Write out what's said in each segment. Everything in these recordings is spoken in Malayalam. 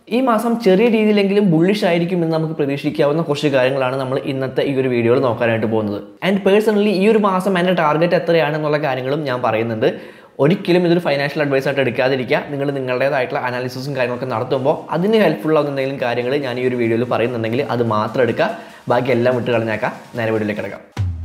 ഈ മാസം ചെറിയ രീതിയിലെങ്കിലും ബുള്ളിഷ് ആയിരിക്കും എന്ന് നമുക്ക് പ്രതീക്ഷിക്കാവുന്ന കുറച്ച് കാര്യങ്ങളാണ് നമ്മൾ ഇന്നത്തെ ഈ ഒരു വീഡിയോയിൽ നോക്കാനായിട്ട് പോകുന്നത് ആൻഡ് പേഴ്സണലി ഈ ഒരു മാസം എൻ്റെ ടാർഗറ്റ് എത്രയാണെന്നുള്ള കാര്യങ്ങളും ഞാൻ പറയുന്നുണ്ട് ഒരിക്കലും ഇതൊരു ഫൈനാൻഷ്യൽ അഡ്വൈസ് ആയിട്ട് എടുക്കാതിരിക്കുക നിങ്ങൾ നിങ്ങളുടേതായിട്ടുള്ള അനാലിസിസും കാര്യങ്ങളൊക്കെ നടത്തുമ്പോൾ അതിന് ഹെൽപ്ഫുൾ ആവുന്ന എന്തെങ്കിലും കാര്യങ്ങൾ ഞാൻ ഈ ഒരു വീഡിയോയിൽ പറയുന്നുണ്ടെങ്കിൽ അത് മാത്രം എടുക്കുക ബാക്കി എല്ലാം വിട്ട് കളഞ്ഞേക്കാം നേരെ വീഡിയോയിലേക്ക് കിടക്കാം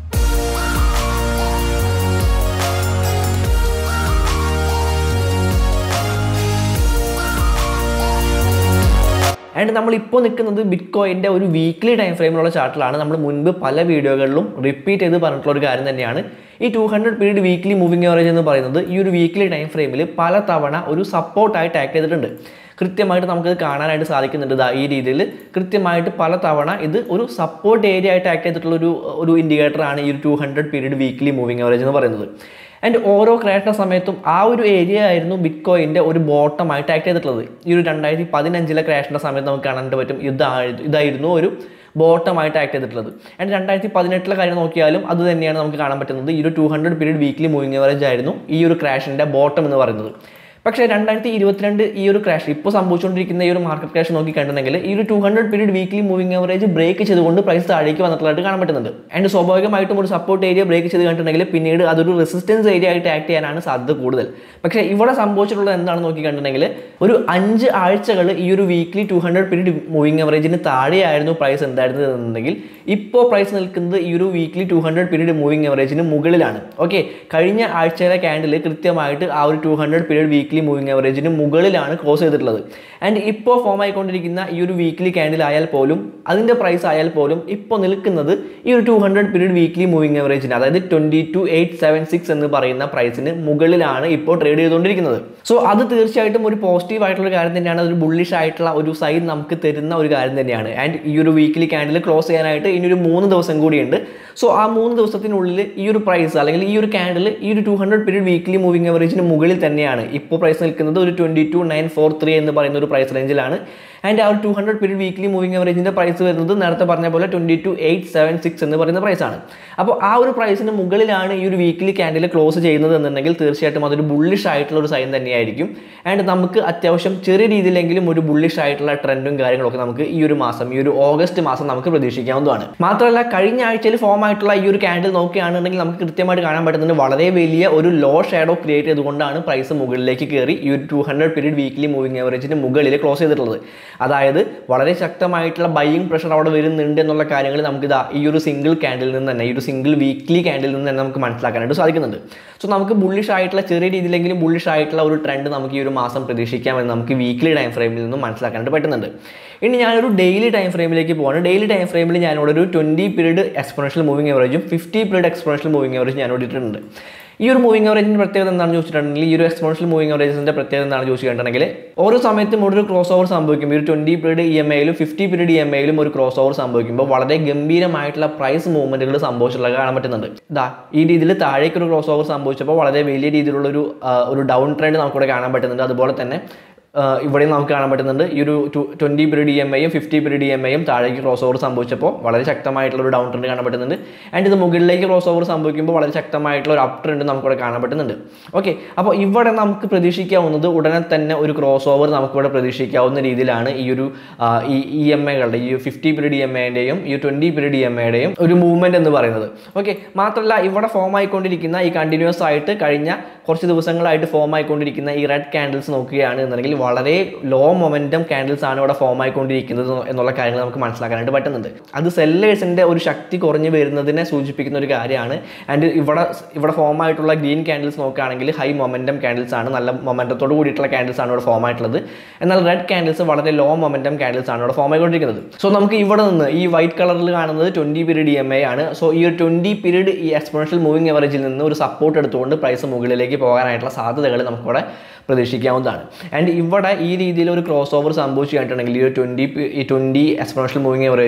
ആൻഡ് നമ്മൾ ഇപ്പോൾ നിൽക്കുന്നത് ബിറ്റ് കോയിൻ്റെ ഒരു വീക്ക്ലി ടൈം ഫ്രെയിമിലുള്ള ചാർട്ടിലാണ് നമ്മൾ മുൻപ് പല വീഡിയോകളിലും റിപ്പീറ്റ് ചെയ്ത് പറഞ്ഞിട്ടുള്ള ഒരു കാര്യം തന്നെയാണ് ഈ two hundred period weekly moving average എന്ന് പറയുന്നത് ഈ ഒരു വീക്ക്ലി ടൈം ഫ്രെയിമിൽ പല തവണ ഒരു സപ്പോർട്ടായിട്ട് ആക്ട് ചെയ്തിട്ടുണ്ട് കൃത്യമായിട്ട് നമുക്കത് കാണാനായിട്ട് സാധിക്കുന്നുണ്ട് ദാ ഈ രീതിയിൽ കൃത്യമായിട്ട് പല തവണ ഇത് ഒരു സപ്പോർട്ട് ഏരിയ ആയിട്ട് ആക്ട് ചെയ്തിട്ടുള്ള ഒരു ഒരു ഇൻഡിക്കേറ്ററാണ് ഈ ഒരു two hundred period weekly moving average എന്ന് പറയുന്നത് ആൻഡ് ഓരോ ക്രാഷിൻ്റെ സമയത്തും ആ ഒരു ഏരിയ ആയിരുന്നു ബിറ്റ് കോയിൻ്റെ ഒരു ബോട്ടമായിട്ട് ആക്ട് ചെയ്തിട്ടുള്ളത് ഈ ഒരു രണ്ടായിരത്തി പതിനഞ്ചിലെ ക്രാഷിൻ്റെ സമയത്ത് നമുക്ക് കാണാനായിട്ട് പറ്റും ഇതായിരുന്നു ഇതായിരുന്നു ഒരു ബോട്ടമായിട്ട് ആക്ട് ചെയ്തിട്ടുള്ളത് ആൻഡ് രണ്ടായിരത്തി പതിനെട്ടിലെ കാര്യം നോക്കിയാലും അത് തന്നെയാണ് നമുക്ക് കാണാൻ പറ്റുന്നത് ഈ ഒരു two hundred period weekly moving average ആയിരുന്നു ഈ ഒരു ക്രാഷിൻ്റെ ബോട്ടം എന്ന് പറയുന്നത് പക്ഷേ രണ്ടായിരത്തി ഇരുപത്തിരണ്ട് ഈ ഒരു ക്രാഷ് ഇപ്പോൾ സംഭവിച്ചുകൊണ്ടിരിക്കുന്ന ഈ ഒരു മാർക്കറ്റ് ക്രാഷ് നോക്കി കണ്ടിട്ടുണ്ടെങ്കിൽ ഈ ഒരു two hundred period weekly moving average break ചെയ്തുകൊണ്ട് പ്രൈസ് താഴേക്ക് വന്നിട്ടുള്ളതായിട്ട് കാണാൻ പറ്റുന്നുണ്ട് ആൻഡ് സ്വാഭാവികമായിട്ടും ഒരു സപ്പോർട്ട് ഏരിയ ബ്രേക്ക് ചെയ്ത് കണ്ടിട്ടുണ്ടെങ്കിൽ പിന്നീട് അതൊരു റെസിസ്റ്റൻസ് ഏരിയ ആയിട്ട് ആക്ട് ചെയ്യാനാണ് സാധ്യത കൂടുതൽ പക്ഷേ ഇവിടെ സംഭവിച്ചിട്ടുള്ളത് എന്താണെന്ന് നോക്കി കണ്ടിട്ടുണ്ടെങ്കിൽ ഒരു അഞ്ച് ആഴ്ചകൾ ഈ ഒരു weekly two hundred period moving ആവറേജിന് താഴെയായിരുന്നു പ്രൈസ് ഉണ്ടായിരുന്നത് എന്നുണ്ടെങ്കിൽ ഇപ്പോൾ പ്രൈസ് നിൽക്കുന്നത് ഈ ഒരു weekly two hundred period moving ആവറേജിന് മുകളിലാണ് ഓക്കെ കഴിഞ്ഞ ആഴ്ചയിലെ ക്യാൻഡിൽ കൃത്യമായിട്ട് ആ ഒരു two hundred period weekly moving ആവറേജിന് മുകളിലാണ് ക്ലോസ് ചെയ്തിട്ടുള്ളത് ആൻഡ് ഇപ്പോൾ ഫോം ആയിക്കൊണ്ടിരിക്കുന്ന ഈ ഒരു വീക്ക്ലി ക്യാൻഡിൽ ആയാൽ പോലും അതിൻ്റെ പ്രൈസ് ആയാൽ പോലും ഇപ്പോൾ നിൽക്കുന്നത് ഈ ഒരു two hundred period weekly moving ആവറേജിന് അതായത് twenty two eight seven six എന്ന് പറയുന്ന പ്രൈസിന് മുകളിലാണ് ഇപ്പോൾ ട്രേഡ് ചെയ്തുകൊണ്ടിരിക്കുന്നത് സോ അത് തീർച്ചയായിട്ടും ഒരു പോസിറ്റീവ് ആയിട്ടുള്ള കാര്യം തന്നെയാണ് ഒരു ബുള്ളിഷ് ആയിട്ടുള്ള ഒരു സൈൻ നമുക്ക് തരുന്ന ഒരു കാര്യം തന്നെയാണ് ആൻഡ് ഈ ഒരു വീക്ക്ലി ക്യാൻഡിൽ ക്ലോസ് ചെയ്യാനായിട്ട് ഇനി ഒരു മൂന്ന് ദിവസം കൂടിയുണ്ട് സോ ആ മൂന്ന് ദിവസത്തിനുള്ളിൽ ഈ ഒരു പ്രൈസ് അല്ലെങ്കിൽ ഈ ഒരു ക്യാൻഡിൽ ഈ ഒരു two hundred period weekly moving ആവറേജിന് മുകളിൽ തന്നെയാണ് ഇപ്പോൾ പ്രൈസ് നിൽക്കുന്നത് ഒരു twenty two nine four three എന്ന് പറയുന്ന ഒരു പ്രൈസ് റേഞ്ചിലാണ് ആൻഡ് ആ ഒരു two hundred period weekly moving ആവറേജിൻ്റെ പ്രൈസ് വരുന്നത് നേരത്തെ പറഞ്ഞ പോലെ twenty two eight seven six എന്ന് പറയുന്ന പ്രൈസാണ് അപ്പോൾ ആ ഒരു പ്രൈസിന് മുകളിലാണ് ഈ ഒരു വീക്ക്ലി ക്യാൻഡിൽ ക്ലോസ് ചെയ്യുന്നത് എന്നുണ്ടെങ്കിൽ തീർച്ചയായിട്ടും അതൊരു ബുള്ളിഷ് ആയിട്ടുള്ള ഒരു സൈൻ തന്നെയായിരിക്കും ആൻഡ് നമുക്ക് അത്യാവശ്യം ചെറിയ രീതിയിലെങ്കിലും ഒരു ബുള്ളിഷ് ആയിട്ടുള്ള ട്രെൻഡും കാര്യങ്ങളൊക്കെ നമുക്ക് ഈ ഒരു മാസം ഈ ഒരു ഓഗസ്റ്റ് മാസം നമുക്ക് പ്രതീക്ഷിക്കാവുന്നതാണ് മാത്രമല്ല കഴിഞ്ഞ ആഴ്ചയിൽ ഫോം ആയിട്ടുള്ള ഈ ഒരു ക്യാൻഡിൽ നോക്കുകയാണെന്നുണ്ടെങ്കിൽ നമുക്ക് കൃത്യമായിട്ട് കാണാൻ പറ്റുന്നത് വളരെ വലിയ ഒരു ലോ ഷാഡോ ക്രിയേറ്റ് ചെയ്തുകൊണ്ടാണ് പ്രൈസ് മുകളിലേക്ക് കയറി ഈ ഒരു two hundred period weekly moving ആവറേജിന് മുകളിൽ ക്ലോസ് ചെയ്തിട്ടുള്ളത് അതായത് വളരെ ശക്തമായിട്ടുള്ള ബൈയിങ് പ്രഷർ അവിടെ വരുന്നുണ്ട് എന്നുള്ള കാര്യങ്ങൾ നമുക്ക് ഇതാ ഈ ഒരു സിംഗിൾ ക്യാൻഡിൽ നിന്ന് തന്നെ ഈ ഒരു സിംഗിൾ വീക്ക്ലി ക്യാൻഡിൽ നിന്ന് തന്നെ നമുക്ക് മനസ്സിലാക്കാനായിട്ട് സാധിക്കുന്നുണ്ട് സോ നമുക്ക് ബുള്ളിഷ് ആയിട്ടുള്ള ചെറിയ രീതിയിലെങ്കിലും ബുള്ളിഷ് ആയിട്ടുള്ള ഒരു ട്രെൻഡ് നമുക്ക് ഈ ഒരു മാസം പ്രതീക്ഷിക്കാമെന്ന് നമുക്ക് വീക്ക്ലി ടൈം ഫ്രെയിമിൽ നിന്നും മനസ്സിലാക്കാനായിട്ട് പറ്റുന്നുണ്ട് ഇനി ഞാനൊരു ഡെയിലി ടൈം ഫ്രെയിമിലേക്ക് പോവാണ് ഡെയിലി ടൈം ഫ്രെയിമിൽ ഞാനിവിടെ ഒരു ട്വൻറ്റി പീരീഡ് എക്സ്പോണൻഷ്യൽ മൂവിംഗ് ആവറേജും fifty period exponential moving average ഞാൻ ഇട്ടിട്ടുണ്ട് ഈ ഒരു മൂവിംഗ് ആവറേജിൻ്റെ പ്രത്യേകത എന്താണെന്ന് ചോദിച്ചിട്ടുണ്ടെങ്കിൽ ഈ ഒരു എക്സ്പോണൻഷ്യൽ മൂവിംഗ് ആവറേജിൻ്റെ പ്രത്യേകത എന്താണെന്ന് ചോദിച്ചിട്ടുണ്ടെങ്കിൽ ഓരോ സമയത്തും ഒരു ക്രോസ് ഓവർ സംഭവിക്കും ഈ ഒരു ട്വൻറ്റി പീരീഡ് ഇ എം ഐയിലും ഫിഫ്റ്റി പീരീഡ് ഇ എം ഐയിലും ഒരു ക്രോസ് ഓവർ സംഭവിക്കുമ്പോൾ വളരെ ഗംഭീരമായിട്ടുള്ള പ്രൈസ് മൂവ്മെൻറ്റുകൾ സംഭവിച്ചിട്ടുള്ളത് കാണാൻ പറ്റുന്നുണ്ട് ഇതാ ഈ രീതിയിൽ താഴേക്ക് ഒരു ക്രോസ് ഓവർ സംഭവിച്ചപ്പോൾ വളരെ വലിയ രീതിയിലുള്ള ഒരു ഒരു ഡൗൺ ട്രെൻഡ് നമുക്കിവിടെ കാണാൻ പറ്റുന്നുണ്ട് അതുപോലെ തന്നെ ഇവിടെയും നമുക്ക് കാണാൻ പറ്റുന്നുണ്ട് ഈ ഒരു ട്വൻറ്റി പീരീഡ് ഇ എം ഐയും ഫിഫ്റ്റി പീരീഡ് ഇ എം ഐയും താഴേക്ക് ക്രോസ് ഓവർ സംഭവിച്ചപ്പോൾ വളരെ ശക്തമായിട്ടുള്ള ഒരു ഡൗൺ ട്രെൻഡ് കാണാൻ പറ്റുന്നുണ്ട് ആൻഡ് ഇത് മുകളിലേക്ക് ക്രോസ് ഓവർ സംഭവിക്കുമ്പോൾ വളരെ ശക്തമായിട്ടുള്ള ഒരു അപ്പ് ട്രെൻഡ് നമുക്കിവിടെ കാണാൻ പറ്റുന്നുണ്ട് ഓക്കെ അപ്പോൾ ഇവിടെ നമുക്ക് പ്രതീക്ഷിക്കാവുന്നത് ഉടനെ തന്നെ ഒരു ക്രോസ് ഓവർ നമുക്കിവിടെ പ്രതീക്ഷിക്കാവുന്ന രീതിയിലാണ് ഈ ഒരു ഈ ഇ എം ഐകളുടെ ഈ ഫിഫ്റ്റി പീരീഡ് ഇ എം ഐൻ്റെയും ഈ ട്വൻറ്റി പീരീഡ് ഇ എം ഐയുടെയും ഒരു മൂവ്മെൻറ്റ് എന്ന് പറയുന്നത് ഓക്കെ മാത്രമല്ല ഇവിടെ ഫോം ആയിക്കൊണ്ടിരിക്കുന്ന ഈ കണ്ടിന്യൂസ് ആയിട്ട് കഴിഞ്ഞ കുറച്ച് ദിവസങ്ങളായിട്ട് ഫോം ആയിക്കൊണ്ടിരിക്കുന്ന ഈ റെഡ് ക്യാൻഡിൽസ് നോക്കുകയാണ് എന്നുണ്ടെങ്കിൽ വളരെ ലോ മൊമെൻറ്റം ക്യാൻഡിൽസ് ആണ് ഇവിടെ ഫോം ആയിക്കൊണ്ടിരിക്കുന്നത് എന്നുള്ള കാര്യങ്ങൾ നമുക്ക് മനസ്സിലാക്കാനായിട്ട് പറ്റുന്നുണ്ട് അത് സെല്ലേഴ്സിൻ്റെ ഒരു ശക്തി കുറഞ്ഞു വരുന്നതിനെ സൂചിപ്പിക്കുന്ന ഒരു കാര്യമാണ് ആൻഡ് ഇവിടെ ഇവിടെ ഫോം ആയിട്ടുള്ള ഗ്രീൻ ക്യാൻഡിൽസ് നോക്കുകയാണെങ്കിൽ ഹൈ മൊമെൻറ്റം ക്യാൻഡിൽസ് ആണ് നല്ല മൊമെൻറ്റത്തോട് കൂടിയിട്ടുള്ള ക്യാൻഡിൽസ് ആണ് ഇവിടെ ഫോം ആയിട്ടുള്ളത് എന്നാൽ റെഡ് ക്യാൻഡിൽസ് വളരെ ലോ മൊമെൻറ്റം ക്യാൻഡിൽസ് ആണ് ഇവിടെ ഫോം ആയിക്കൊണ്ടിരിക്കുന്നത് സോ നമുക്ക് ഇവിടെ നിന്ന് ഈ വൈറ്റ് കളറിൽ കാണുന്നത് twenty period E M I ആണ് സോ ഈ ഒരു ട്വൻറ്റി പീരീഡ് ഈ എക്സ്പോണൻഷ്യൽ മൂവിംഗ് എവറേജിൽ നിന്ന് ഒരു സപ്പോർട്ട് എടുത്തുകൊണ്ട് പ്രൈസ് മുകളിലേക്ക് പോകാനായിട്ടുള്ള സാധ്യതകൾ നമുക്കിവിടെ പ്രതീക്ഷിക്കാവുന്നതാണ് ആൻഡ് ഇവിടെ ഈ രീതിയിൽ ഒരു ക്രോസ് ഓവർ സംഭവിച്ചു കഴിഞ്ഞിട്ടുണ്ടെങ്കിൽ ഈ ഒരു ട്വൻറ്റി ഈ ട്വൻറ്റി എക്സ്പോണൻഷ്യൽ മൂവിംഗ് എവറേജും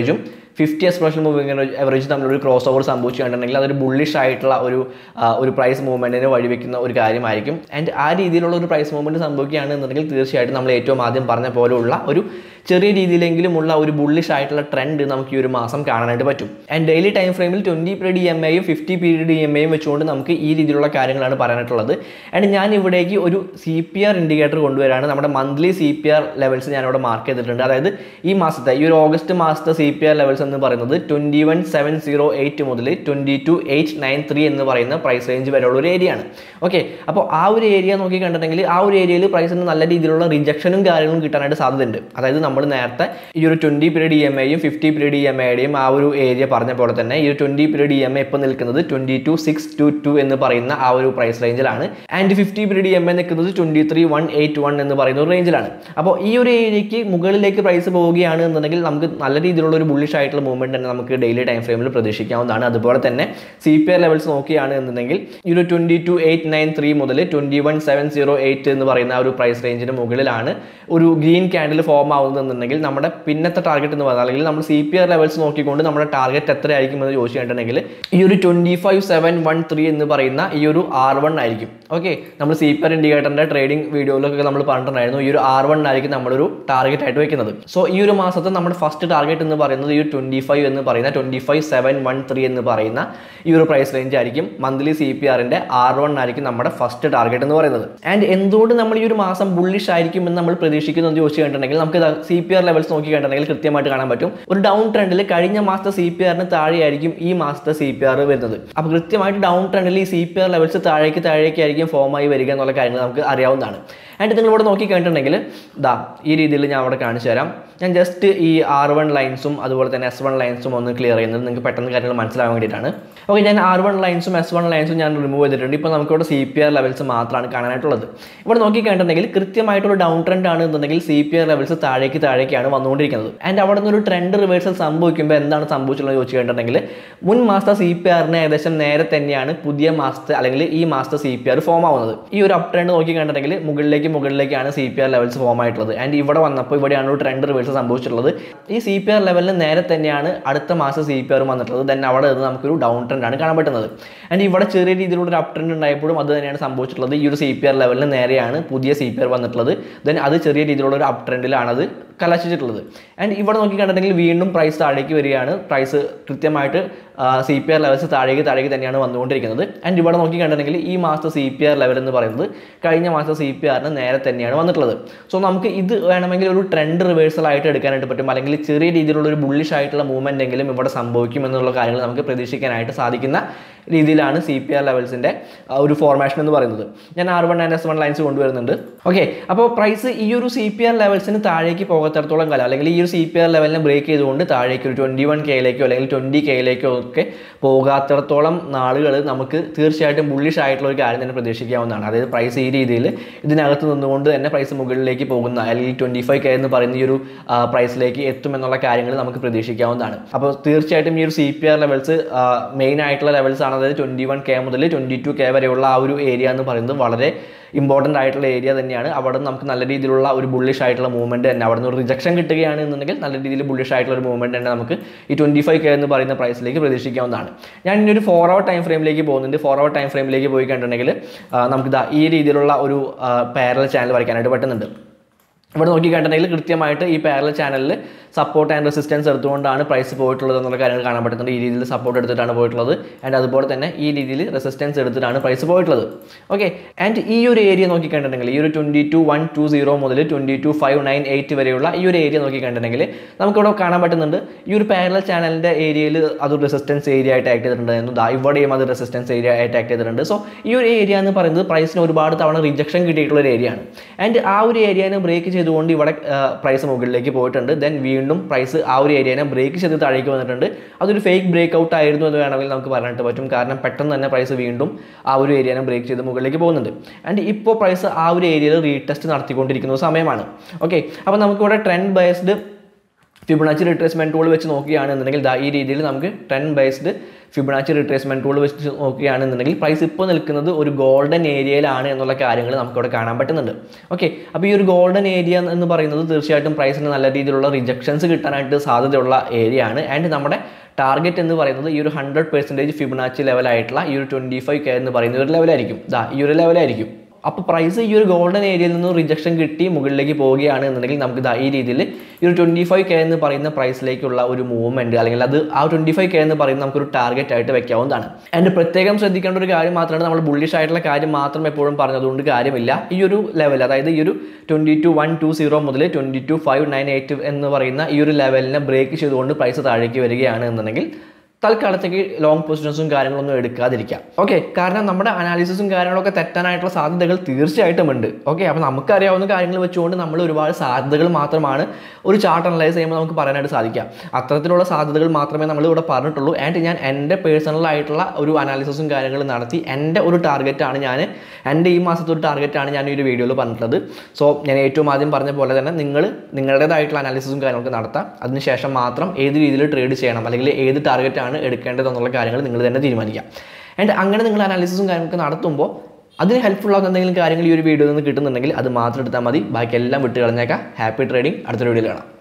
ഫിഫ്റ്റി എക്സ്പ്രഷൻ മൂവിങ് എവറേജ് തമ്മിലൊരു ക്രോസ് ഓവർ സംഭവിച്ചു കണ്ടിട്ടുണ്ടെങ്കിൽ അതൊരു ബുള്ളിഷ് ആയിട്ടുള്ള ഒരു ആ, ഒരു പ്രൈസ് മൂവ്മെൻറ്റിന് വഴിവെക്കുന്ന ഒരു കാര്യമായിരിക്കും ആൻഡ് ആ രീതിയിലുള്ള ഒരു പ്രൈസ് മൂവ്മെൻറ്റ് സംഭവിക്കുകയാണെന്നുണ്ടെങ്കിൽ തീർച്ചയായിട്ടും നമ്മൾ ഏറ്റവും ആദ്യം പറഞ്ഞ പോലെയുള്ള ഒരു ചെറിയ രീതിയിലെങ്കിലും ഉള്ള ഒരു ബുള്ളിഷ് ആയിട്ടുള്ള ട്രെൻഡ് നമുക്ക് ഈ ഒരു മാസം കാണാനായിട്ട് പറ്റും ആൻഡ് ഡെയിലി ടൈം ഫ്രെയിമിൽ ട്വൻറ്റി പീരീഡ് ഇ എം ഐയും ഫിഫ്റ്റി പീരീഡ് ഇ എം ഐയും വെച്ചുകൊണ്ട് നമുക്ക് ഈ രീതിയിലുള്ള കാര്യങ്ങളാണ് പറയാനായിട്ടുള്ളത് ആൻഡ് ഞാൻ ഇവിടേക്ക് ഒരു സി പി ആർ ഇൻഡിക്കേറ്റർ കൊണ്ടുവരാണ് നമ്മുടെ monthly C P R levels ഞാനിവിടെ മാർക്ക് ചെയ്തിട്ടുണ്ട് അതായത് ഈ മാസത്തെ ഈ ഒരു ഓഗസ്റ്റ് മാസത്തെ സി പി ആർ ലെവൽസ് എന്ന് പറയുന്നത് twenty one seven zero eight മുതൽ twenty two eight nine three എന്ന് പറയുന്ന പ്രൈസ് റേഞ്ച് വരെയുള്ള ഒരു ഏരിയ ആണ് ഓക്കെ അപ്പോൾ ആ ഒരു ഏരിയ നോക്കി കണ്ടിട്ടുണ്ടെങ്കിൽ ആ ഒരു ഏരിയയിൽ പ്രൈസിന് നല്ല രീതിയിലുള്ള റിജക്ഷനും കാര്യങ്ങളും കിട്ടാനായിട്ട് സാധ്യതയുണ്ട് അതായത് നമ്മൾ നേരത്തെ ഈ ഒരു ട്വൻറ്റി പീരീഡ് ഇ എം ഐയും ഫിഫ്റ്റി പീരീഡ് ഇ എം ഐയുടെയും ആ ഒരു ഏരിയ പറഞ്ഞ പോലെ തന്നെ ഈ ഒരു twenty period E M I ഇപ്പോൾ നിൽക്കുന്നത് twenty two six two two എന്ന് പറയുന്ന ആ ഒരു പ്രൈസ് റേഞ്ചിലാണ് and fifty period E M I നിൽക്കുന്നത് twenty three one eight one എന്ന് പറയുന്ന ഒരു റേഞ്ചിലാണ് അപ്പോൾ ഈ ഒരു ഏരിയയ്ക്ക് മുകളിലേക്ക് പ്രൈസ് പോവുകയാണ് എന്നുണ്ടെങ്കിൽ നമുക്ക് നല്ല രീതിയിലുള്ള ഒരു ബുള്ളിഷ് ആയിട്ടുള്ള മൂവ്മെന്റ് തന്നെ നമുക്ക് ഡെയിലി ടൈം ഫ്രെയിമിൽ പ്രതീക്ഷിക്കാവുന്നതാണ് അതുപോലെ തന്നെ സി പി ആർ ലെവൽസ് നോക്കുകയാണ് എന്നുണ്ടെങ്കിൽ ഈ ഒരു twenty two eight nine three മുതൽ twenty one seven zero eight എന്ന് പറയുന്ന ആ ഒരു പ്രൈസ് റേഞ്ചിന് മുകളിലാണ് ഒരു ഗ്രീൻ ക്യാൻഡിൽ ഫോം ആവുന്നതെന്നുണ്ടെങ്കിൽ നമ്മുടെ പിന്നത്തെ ടാർഗറ്റ് എന്ന് പറഞ്ഞാൽ അല്ലെങ്കിൽ നമ്മൾ സി പി ആർ ലെവൽസ് നോക്കിക്കൊണ്ട് നമ്മുടെ ടാർഗറ്റ് എത്രയായിരിക്കും എന്ന് ചോദിച്ചിട്ടുണ്ടെങ്കിൽ ഈ ഒരു twenty five seven one three എന്ന് പറയുന്ന ഈ ഒരു ആർ വൺ ആയിരിക്കും ഓക്കെ നമ്മൾ സി പി ആർ ഇൻഡിക്കേറ്ററിൻ്റെ ട്രേഡിംഗ് വീഡിയോയിലൊക്കെ നമ്മൾ പറഞ്ഞിട്ടുണ്ടായിരുന്നു ഈ ഒരു ആർ വൺ ആയിരിക്കും നമ്മളൊരു ടാർഗറ്റ് ആയിട്ട് വെക്കുന്നത് സോ ഈ ഒരു മാസത്തെ നമ്മുടെ ഫസ്റ്റ് ടാർഗറ്റ് എന്ന് പറയുന്നത് ഈ ഒരു ട്വൻറ്റി ഫൈവ് എന്ന് പറയുന്ന twenty five seven one three എന്ന് പറയുന്ന ഈ ഒരു പ്രൈസ് റേഞ്ച് ആയിരിക്കും മന്ത്ലി സി പി ആറിൻ്റെ ആർ വൺ ആയിരിക്കും നമ്മുടെ ഫസ്റ്റ് ടാർഗറ്റ് എന്ന് പറയുന്നത് ആൻഡ് എന്തുകൊണ്ട് നമ്മൾ ഈ ഒരു മാസം ബുള്ളിഷ് ആയിരിക്കും എന്ന് നമ്മൾ പ്രതീക്ഷിക്കുന്നു എന്ന് ചോദിച്ചു കഴിഞ്ഞിട്ടുണ്ടെങ്കിൽ നമുക്ക് സി പി ആർ ലെവൽസ് നോക്കി കഴിഞ്ഞിട്ടുണ്ടെങ്കിൽ കൃത്യമായിട്ട് കാണാൻ പറ്റും ഒരു ഡൗൺ ട്രെൻഡിൽ കഴിഞ്ഞ മാസത്തെ സി പി ആറിന് താഴെയായിരിക്കും ഈ മാസത്തെ സി പി ആർ വരുന്നത് അപ്പോൾ കൃത്യമായിട്ട് ഡൗൺ ട്രെൻഡിൽ ഈ സി പി ആർ ലെവൽസ് താഴേക്ക് താഴേക്കായിരിക്കും ഫോം ആയി വരിക എന്നുള്ള കാര്യങ്ങൾ നമുക്ക് അറിയാവുന്നതാണ് ആൻഡ് നിങ്ങൾ ഇവിടെ നോക്കി കഴിഞ്ഞിട്ടുണ്ടെങ്കിൽ ദാ ഈ രീതിയിൽ ഞാൻ അവിടെ കാണിച്ചു തരാം ഞാൻ ജസ്റ്റ് ഈ ആർ വൺ ലൈൻസും അതുപോലെ തന്നെ എസ് വൺ ലൈൻസും ഒന്ന് ക്ലിയർ ചെയ്യുന്നത് നിങ്ങൾക്ക് പെട്ടെന്ന് കാര്യങ്ങൾ മനസ്സിലാവാൻ വേണ്ടിയിട്ടാണ് ഓക്കെ ഞാൻ ആർ വൺ ലൈൻസും എസ് വൺ ലൈൻസും ഞാൻ റിമൂവ് ചെയ്തിട്ടുണ്ട് ഇപ്പോൾ നമുക്കിവിടെ സി പി ആർ ലെവൽസ് മാത്രമാണ് കാണാനായിട്ടുള്ളത് ഇവിടെ നോക്കി കഴിഞ്ഞിട്ടുണ്ടെങ്കിൽ കൃത്യമായിട്ടൊരു ഡൗൺ ട്രെൻഡ് ആണ് എന്നുണ്ടെങ്കിൽ സി പി ആർ ലെവൽസ് താഴേക്ക് താഴേക്കാണ് വന്നുകൊണ്ടിരിക്കുന്നത് ആൻഡ് അവിടെ നിന്ന് ഒരു ട്രെൻഡ് റിവേഴ്സൽ സംഭവിക്കുമ്പോൾ എന്താണ് സംഭവിച്ചുള്ളത് ചോദിച്ചു കഴിഞ്ഞിട്ടുണ്ടെങ്കിൽ മുൻ മാസത്തെ സി പി ആറിന് ഏകദേശം നേരെ തന്നെയാണ് പുതിയ മാസത്തെ അല്ലെങ്കിൽ ഈ മാസത്തെ സി പി ആർ ഫോം ആവുന്നത് ഈ ഒരു അപ് ട്രെൻഡ് നോക്കി കണ്ടിട്ടുണ്ടെങ്കിൽ മുകളിലേക്ക് മുകളിലേക്കാണ് C P R levels form ആയിട്ടുള്ളത് ആൻഡ് ഇവിടെ വന്നപ്പോൾ ഇവിടെയാണ് ഒരു ട്രെൻഡ് റിവേഴ്സ് സംഭവിച്ചിട്ടുള്ളത് ഈ സി പി ആർ ലെവലിന് നേരെ തന്നെയാണ് അടുത്ത മാസം സി പി ആർ വന്നിട്ടുള്ളത് ദെൻ അവിടെ നിന്ന് നമുക്കൊരു ഡൗൺ ട്രെൻഡ് ആണ് കാണാൻ പറ്റുന്നത് ആൻഡ് ഇവിടെ ചെറിയ രീതിയിലുള്ള ഒരു അപ് ട്രെൻഡ് ഉണ്ടായപ്പോഴും അത് തന്നെയാണ് സംഭവിച്ചിട്ടുള്ളത് ഈ ഒരു സി പി ആർ ലെവലിന് നേരെയാണ് പുതിയ സി പി ആർ വന്നിട്ടുള്ളത് ദെൻ അത് ചെറിയ രീതിയിലുള്ള ഒരു അപ് ട്രെൻഡിലാണ് അത് കലാശിച്ചിട്ടുള്ളത് ആൻഡ് ഇവിടെ നോക്കി കണ്ടിട്ടുണ്ടെങ്കിൽ വീണ്ടും പ്രൈസ് താഴേക്ക് വരികയാണ് പ്രൈസ് കൃത്യമായിട്ട് സി പി ആർ ലെവൽസ് താഴേക്ക് താഴേക്ക് തന്നെയാണ് വന്നുകൊണ്ടിരിക്കുന്നത് ആൻഡ് ഇവിടെ നോക്കി കണ്ടിട്ടുണ്ടെങ്കിൽ ഈ മാസത്തെ സി പി ആർ ലെവൽ എന്ന് പറയുന്നത് കഴിഞ്ഞ മാസത്തെ സി പി ആറിന് നേരെ തന്നെയാണ് വന്നിട്ടുള്ളത് സോ നമുക്ക് ഇത് വേണമെങ്കിൽ ഒരു ട്രെൻഡ് റിവേഴ്സൽ ആയിട്ട് എടുക്കാനായിട്ട് പറ്റും അല്ലെങ്കിൽ ചെറിയ രീതിയിലുള്ള ഒരു ബുള്ളിഷ് ആയിട്ടുള്ള മൂവ്മെൻ്റ് എങ്കിലും ഇവിടെ സംഭവിക്കും എന്നുള്ള കാര്യങ്ങൾ നമുക്ക് പ്രതീക്ഷിക്കാനായിട്ട് സാധിക്കുന്ന രീതിയിലാണ് സി പി ആർ ലെവൽസിൻ്റെ ഒരു ഫോർമേഷൻ എന്ന് പറയുന്നത് ഞാൻ R one and S one lines കൊണ്ടുവരുന്നുണ്ട് ഓക്കെ അപ്പോൾ പ്രൈസ് ഈ ഒരു സി പി ആർ ലെവൽസിന് താഴേക്ക് പോകത്തിടത്തോളം കാലം അല്ലെങ്കിൽ ഈ ഒരു സി പി ആർ ലെവലിനെ ബ്രേക്ക് ചെയ്തുകൊണ്ട് താഴേക്ക് ഒരു ട്വൻറ്റി വൺ കെയിലേക്കോ അല്ലെങ്കിൽ ട്വൻറ്റി കെയിലേക്കോ ഒക്കെ പോകാത്തിടത്തോളം നാളുകൾ നമുക്ക് തീർച്ചയായിട്ടും ബുള്ളിഷ് ആയിട്ടുള്ള ഒരു കാര്യം തന്നെ പ്രതീക്ഷിക്കാവുന്നതാണ് അതായത് പ്രൈസ് ഈ രീതിയിൽ ഇതിനകത്ത് നിന്നുകൊണ്ട് തന്നെ പ്രൈസ് മുകളിലേക്ക് പോകുന്ന അല്ലെങ്കിൽ ട്വൻറ്റി ഫൈവ് കെ എന്ന് പറയുന്ന ഈ ഒരു പ്രൈസിലേക്ക് എത്തുമെന്നുള്ള കാര്യങ്ങൾ നമുക്ക് പ്രതീക്ഷിക്കാവുന്നതാണ് അപ്പോൾ തീർച്ചയായിട്ടും ഈ ഒരു C P R levels main ആയിട്ടുള്ള ലെവൽസ് ആണ് അതായത് ട്വൻറ്റി വൺ കെ മുതൽ ട്വൻറ്റി ടു കെ വരെയുള്ള ആ ഒരു ഏരിയ എന്ന് പറയുന്നത് വളരെ ഇമ്പോർട്ടൻ്റ് ആയിട്ടുള്ള ഏരിയ തന്നെയാണ് അവിടെ നിന്ന് നമുക്ക് നല്ല രീതിയിലുള്ള ഒരു ബുള്ളിഷ് ആയിട്ടുള്ള മൂവ്മെൻറ്റ് തന്നെ അവിടെ നിന്ന് ഒരു റിജക്ഷൻ കിട്ടുകയാണ് എന്നുണ്ടെങ്കിൽ നല്ല രീതിയിൽ ബുള്ളിഷ് ആയിട്ടുള്ള ഒരു മൂവ്മെൻറ്റ് തന്നെ നമുക്ക് ഈ ട്വൻറ്റി ഫൈവ് കെ എന്ന് പറയുന്ന പ്രൈസിലേക്ക് പ്രതീക്ഷിക്കാവുന്നതാണ് ഞാൻ ഇനി ഒരു ഫോർ അവർ ടൈം ഫ്രെയിമിലേക്ക് പോകുന്നുണ്ട് ഫോർ അവർ ടൈം ഫ്രെയിമിലേക്ക് പോയി കണ്ടിട്ടുണ്ടെങ്കിൽ നമുക്ക് ഇതാ ഈ രീതിയിലുള്ള ഒരു പാരൽ ചാനൽ വരയ്ക്കാനായിട്ട് പറ്റുന്നുണ്ട് ഇവിടെ നോക്കി കണ്ടിട്ടുണ്ടെങ്കിൽ കൃത്യമായിട്ട് ഈ പാരലൽ ചാനലിൽ സപ്പോർട്ട് ആൻഡ് റെസിസ്റ്റൻസ് എടുത്തുകൊണ്ടാണ് പ്രൈസ് പോയിട്ടുള്ളത് എന്നുള്ള കാര്യങ്ങൾ കാണാൻ പറ്റുന്നുണ്ട് ഈ രീതിയിൽ സപ്പോർട്ട് എടുത്തിട്ടാണ് പോയിട്ടുള്ളത് ആൻഡ് അതുപോലെ തന്നെ ഈ രീതിയിൽ റെസിസ്റ്റൻസ് എടുത്തിട്ടാണ് പ്രൈസ് പോയിട്ടുള്ളത് ഓക്കെ ആൻഡ് ഈ ഒരു ഏരിയ നോക്കി കണ്ടിട്ടുണ്ടെങ്കിൽ ഈ ഒരു twenty two one two zero മുതൽ twenty two five nine eight വരെയുള്ള ഈ ഒരു ഏരിയ നോക്കി കണ്ടിട്ടുണ്ടെങ്കിൽ നമുക്കിവിടെ കാണാൻ പറ്റുന്നുണ്ട് ഈ ഒരു പാരലൽ ചാനലിൻ്റെ ഏരിയയിൽ അത് റെസിസ്റ്റൻസ് ഏരിയ ആയിട്ട് ആക്ട് ചെയ്തിട്ടുണ്ടായിരുന്നു ദാ ഇവിടെയും അത് റെസിസ്റ്റൻസ് ഏരിയ ആയിട്ട് ആക്ട് ചെയ്തിട്ടുണ്ട് സോ ഈ ഒരു ഏരിയ എന്ന് പറയുന്നത് പ്രൈസിന് ഒരുപാട് തവണ റിജക്ഷൻ കിട്ടിയിട്ടുള്ള ഒരു ഏരിയ ആണ് ആൻഡ് ആ ഒരു ഏരിയനെ ബ്രേക്ക് ചെയ്തുകൊണ്ട് ഇവിടെ പ്രൈസ് മുകളിലേക്ക് പോയിട്ടുണ്ട് ദെൻ വീണ്ടും പ്രൈസ് ആ ഒരു ഏരിയനെ ബ്രേക്ക് ചെയ്ത് താഴേക്ക് വന്നിട്ടുണ്ട് അതൊരു ഫേക്ക് ബ്രേക്ക് ഔട്ട് ആയിരുന്നു എന്ന് വേണമെങ്കിൽ നമുക്ക് പറയാനായിട്ട് പറ്റും കാരണം പെട്ടെന്ന് തന്നെ പ്രൈസ് വീണ്ടും ആ ഒരു ഏരിയനെ ബ്രേക്ക് ചെയ്ത് മുകളിലേക്ക് പോകുന്നുണ്ട് ആൻഡ് ഇപ്പോൾ പ്രൈസ് ആ ഒരു ഏരിയയിൽ റീടെസ്റ്റ് നടത്തിക്കൊണ്ടിരിക്കുന്ന സമയമാണ് ഓക്കെ അപ്പോൾ നമുക്കിവിടെ trend based Fibonacci retracement tool വെച്ച് നോക്കുകയാണെന്നുണ്ടെങ്കിൽ ദാ ഈ രീതിയിൽ നമുക്ക് trend based Fibonacci retracement tool വെച്ച് നോക്കുകയാണെന്നുണ്ടെങ്കിൽ പ്രൈസ് ഇപ്പോൾ നിൽക്കുന്നത് ഒരു ഗോൾഡൻ ഏരിയയിലാണ് എന്നുള്ള കാര്യങ്ങൾ നമുക്കിവിടെ കാണാൻ പറ്റുന്നുണ്ട് ഓക്കെ അപ്പോൾ ഈ ഒരു ഗോൾഡൻ ഏരിയ എന്ന് പറയുന്നത് തീർച്ചയായിട്ടും പ്രൈസിന് നല്ല രീതിയിലുള്ള റിജക്ഷൻസ് കിട്ടാനായിട്ട് സാധ്യതയുള്ള ഏരിയ ആണ് ആൻഡ് നമ്മുടെ ടാർഗറ്റ് എന്ന് പറയുന്നത് ഈ ഒരു ഹൺഡ്രഡ് പെർസെൻറ്റേജ് ഫിബണാച്ചി ലെവലായിട്ടുള്ള ഈ ഒരു ട്വൻറ്റി ഫൈവ് കെ എന്ന് പറയുന്ന ഒരു ലെവലായിരിക്കും ദാ ഈ ഒരു ലെവലായിരിക്കും അപ്പോൾ പ്രൈസ് ഈ ഒരു ഗോൾഡൻ ഏരിയയിൽ നിന്ന് റിജക്ഷൻ കിട്ടി മുകളിലേക്ക് പോവുകയാണ് എന്നുണ്ടെങ്കിൽ നമുക്ക് ദാ ഈ രീതിയിൽ ഈ ഒരു ട്വൻറ്റി ഫൈവ് കെ എന്ന് പറയുന്ന പ്രൈസിലേക്കുള്ള ഒരു മൂവ്മെൻറ്റ് അല്ലെങ്കിൽ അത് ആ ട്വൻറ്റി ഫൈവ് കെ എന്ന് പറയുന്നത് നമുക്കൊരു ടാർഗറ്റ് ആയിട്ട് വെക്കാവുന്നതാണ് ആൻഡ് പ്രത്യേകം ശ്രദ്ധിക്കേണ്ട ഒരു കാര്യം മാത്രമാണ് നമ്മൾ ബുള്ളിഷ് ആയിട്ടുള്ള കാര്യം മാത്രം എപ്പോഴും പറഞ്ഞതുകൊണ്ട് കാര്യമില്ല ഈ ഒരു ലെവൽ അതായത് ഈ ഒരു twenty two one two zero മുതൽ twenty two five nine eight എന്ന് പറയുന്ന ഈ ഒരു ലെവലിനെ ബ്രേക്ക് ചെയ്തുകൊണ്ട് പ്രൈസ് താഴേക്ക് വരികയാണ് എന്നുണ്ടെങ്കിൽ തൽക്കാലത്തേക്ക് ലോങ് പൊസിഷൻസും കാര്യങ്ങളൊന്നും എടുക്കാതിരിക്കാം ഓക്കെ കാരണം നമ്മുടെ അനാലിസിസും കാര്യങ്ങളൊക്കെ തെറ്റാനായിട്ടുള്ള സാധ്യതകൾ തീർച്ചയായിട്ടും ഉണ്ട് ഓക്കെ അപ്പോൾ നമുക്കറിയാവുന്ന കാര്യങ്ങൾ വെച്ചുകൊണ്ട് നമ്മൾ ഒരുപാട് സാധ്യതകൾ മാത്രമാണ് ഒരു ചാർട്ട് അനലൈസ് ചെയ്യുമ്പോൾ നമുക്ക് പറയാനായിട്ട് സാധിക്കാം അത്തരത്തിലുള്ള സാധ്യതകൾ മാത്രമേ നമ്മൾ ഇവിടെ പറഞ്ഞിട്ടുള്ളൂ ആൻഡ് ഞാൻ എൻ്റെ പേഴ്സണൽ ആയിട്ടുള്ള ഒരു അനാലിസിസും കാര്യങ്ങളും നടത്തി എൻ്റെ ഒരു ടാർഗറ്റാണ് ഞാൻ എൻ്റെ ഈ മാസത്തെ ഒരു ടാർഗറ്റാണ് ഞാൻ ഈ ഒരു വീഡിയോയിൽ പറഞ്ഞിട്ടുള്ളത് സോ ഞാൻ ഏറ്റവും ആദ്യം പറഞ്ഞ പോലെ തന്നെ നിങ്ങൾ നിങ്ങളുടേതായിട്ടുള്ള അനാലിസിസും കാര്യങ്ങളൊക്കെ നടത്താം അതിനുശേഷം മാത്രം ഏത് രീതിയിൽ ട്രേഡ് ചെയ്യണം അല്ലെങ്കിൽ ഏത് ടാർഗറ്റാണ് എടുക്കേണ്ടതെന്നുള്ള കാര്യങ്ങൾ നിങ്ങൾ തന്നെ തീരുമാനിക്കാം ആൻഡ് അങ്ങനെ നിങ്ങൾ അനാലിസിസും കാര്യങ്ങളൊക്കെ നടത്തുമ്പോൾ അതിന് ഹെൽപ്ഫുൾ ആകുന്ന എന്തെങ്കിലും കാര്യങ്ങൾ ഈ ഒരു വീഡിയോയിൽ നിന്ന് കിട്ടുന്നുണ്ടെങ്കിൽ അത് മാത്രം എടുത്താൽ മതി ബാക്കി എല്ലാം വിട്ട് കളഞ്ഞേക്കാം ഹാപ്പി ട്രേഡിംഗ് അടുത്ത വീഡിയോയിൽ കാണാം